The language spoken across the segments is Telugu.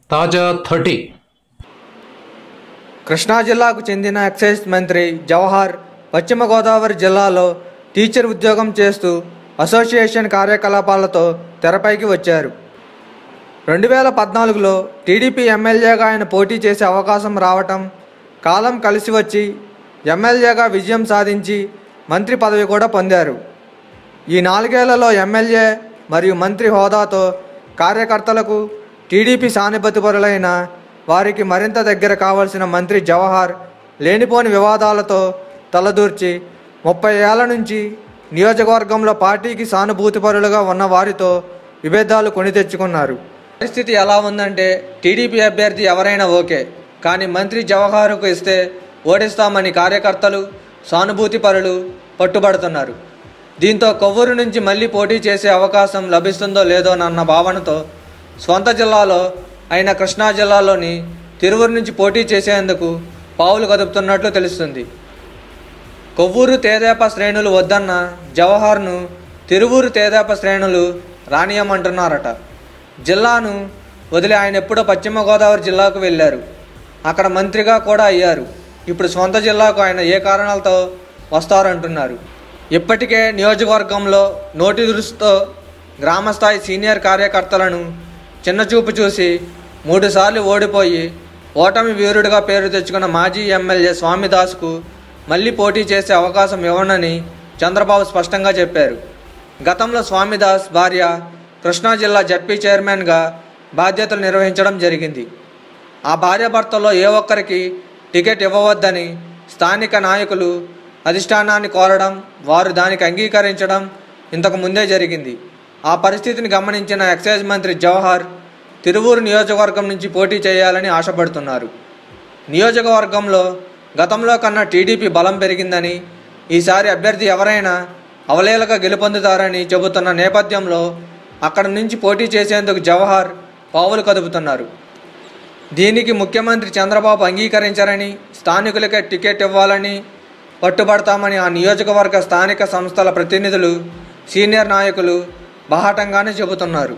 తాజా థర్టీ కృష్ణా జిల్లాకు చెందిన ఎక్సైజ్ మంత్రి జవహర్ పశ్చిమ గోదావరి జిల్లాలో టీచర్ ఉద్యోగం చేస్తూ అసోసియేషన్ కార్యకలాపాలతో తెరపైకి వచ్చారు రెండు వేల పద్నాలుగులో టీడీపీ ఎమ్మెల్యేగా ఆయన పోటీ చేసే అవకాశం రావటం కాలం కలిసి వచ్చి ఎమ్మెల్యేగా విజయం సాధించి మంత్రి పదవి కూడా పొందారు ఈ నాలుగేళ్లలో ఎమ్మెల్యే మరియు మంత్రి హోదాతో కార్యకర్తలకు టీడీపీ సానుభూతిపరులైన వారికి మరింత దగ్గర కావాల్సిన మంత్రి జవహర్ లేనిపోని వివాదాలతో తలదూర్చి ముప్పై ఏళ్ల నుంచి నియోజకవర్గంలో పార్టీకి సానుభూతిపరులుగా ఉన్న వారితో విభేదాలు కొని తెచ్చుకున్నారు పరిస్థితి ఎలా ఉందంటే టీడీపీ అభ్యర్థి ఎవరైనా ఓకే కానీ మంత్రి జవహర్కు ఇస్తే ఓడిస్తామని కార్యకర్తలు సానుభూతిపరులు పట్టుబడుతున్నారు దీంతో కొవ్వూరు నుంచి మళ్ళీ పోటీ చేసే అవకాశం లభిస్తుందో లేదోనన్న భావనతో స్వంత జిల్లాలో అయిన కృష్ణా జిల్లాలోని తిరువురు నుంచి పోటీ చేసేందుకు పావులు కదుపుతున్నట్లు తెలుస్తుంది కొవ్వూరు తేదేప శ్రేణులు వద్దన్న జవహర్ను తిరువూరు తేదేప శ్రేణులు రానియమంటున్నారట జిల్లాను వదిలి ఆయన ఎప్పుడో పశ్చిమ గోదావరి జిల్లాకు వెళ్ళారు అక్కడ మంత్రిగా కూడా అయ్యారు ఇప్పుడు సొంత జిల్లాకు ఆయన ఏ కారణాలతో వస్తారంటున్నారు ఇప్పటికే నియోజకవర్గంలో నోటి దురుసుతో గ్రామస్థాయి సీనియర్ కార్యకర్తలను చిన్నచూపు చూసి మూడుసార్లు ఓడిపోయి ఓటమి వీరుడిగా పేరు తెచ్చుకున్న మాజీ ఎమ్మెల్యే స్వామిదాస్కు మళ్ళీ పోటీ చేసే అవకాశం ఇవ్వనని చంద్రబాబు స్పష్టంగా చెప్పారు గతంలో స్వామిదాస్ భార్య కృష్ణా జిల్లా జడ్పీ చైర్మన్గా బాధ్యతలు నిర్వహించడం జరిగింది ఆ భార్యాభర్తలో ఏ ఒక్కరికి టికెట్ ఇవ్వవద్దని స్థానిక నాయకులు అధిష్టానాన్ని కోరడం వారు దానికి అంగీకరించడం ఇంతకు ముందే జరిగింది ఆ పరిస్థితిని గమనించిన ఎక్సైజ్ మంత్రి జవహర్ తిరువూరు నియోజకవర్గం నుంచి పోటీ చేయాలని ఆశపడుతున్నారు నియోజకవర్గంలో గతంలో కన్నా టీడీపీ బలం పెరిగిందని ఈసారి అభ్యర్థి ఎవరైనా అవలేలగా గెలుపొందుతారని చెబుతున్న నేపథ్యంలో అక్కడ నుంచి పోటీ చేసేందుకు జవహర్ పావులు కదుపుతున్నారు దీనికి ముఖ్యమంత్రి చంద్రబాబు అంగీకరించారని స్థానికులకే టికెట్ ఇవ్వాలని పట్టుబడతామని ఆ నియోజకవర్గ స్థానిక సంస్థల ప్రతినిధులు సీనియర్ నాయకులు బాహాటంగానే చెబుతున్నారు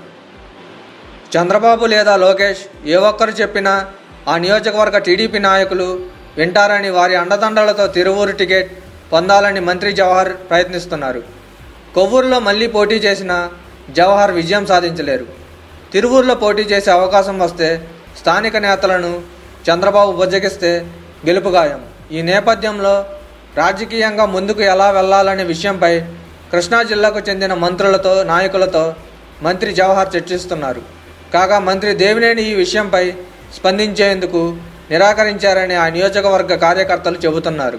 చంద్రబాబు లేదా లోకేష్ ఏ ఒక్కరు చెప్పినా ఆ నియోజకవర్గ టీడీపీ నాయకులు వింటారని వారి అండదండలతో తిరువూరు టికెట్ పొందాలని మంత్రి జవహర్ ప్రయత్నిస్తున్నారు కొవ్వూరులో మళ్ళీ పోటీ చేసిన జవహర్ విజయం సాధించలేరు తిరువూరులో పోటీ చేసే అవకాశం వస్తే స్థానిక నేతలను చంద్రబాబు బుజ్జగిస్తే గెలుపు ఖాయం ఈ నేపథ్యంలో రాజకీయంగా ముందుకు ఎలా వెళ్లాలనే విషయంపై కృష్ణా జిల్లాకు చెందిన మంత్రులతో నాయకులతో మంత్రి జవహర్ చర్చిస్తున్నారు కాగా మంత్రి దేవినేని ఈ విషయంపై స్పందించేందుకు నిరాకరించారని ఆ నియోజకవర్గ కార్యకర్తలు చెబుతున్నారు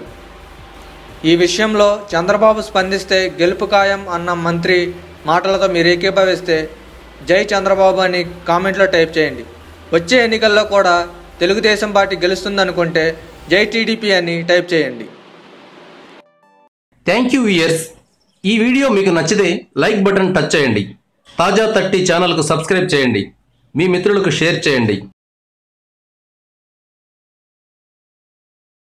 ఈ విషయంలో చంద్రబాబు స్పందిస్తే గెలుపు ఖాయం అన్న మంత్రి మాటలతో మీరు ఏకీభవిస్తే జై చంద్రబాబు అని కామెంట్లో టైప్ చేయండి వచ్చే ఎన్నికల్లో కూడా తెలుగుదేశం పార్టీ గెలుస్తుందనుకుంటే జై టీడీపీ అని టైప్ చేయండి థ్యాంక్ యూ ఇయర్స్ ఈ వీడియో మీకు నచ్చితే లైక్ బటన్ టచ్ చేయండి తాజా థర్టీ ఛానల్కు సబ్స్క్రైబ్ చేయండి మీ మిత్రులకు షేర్ చేయండి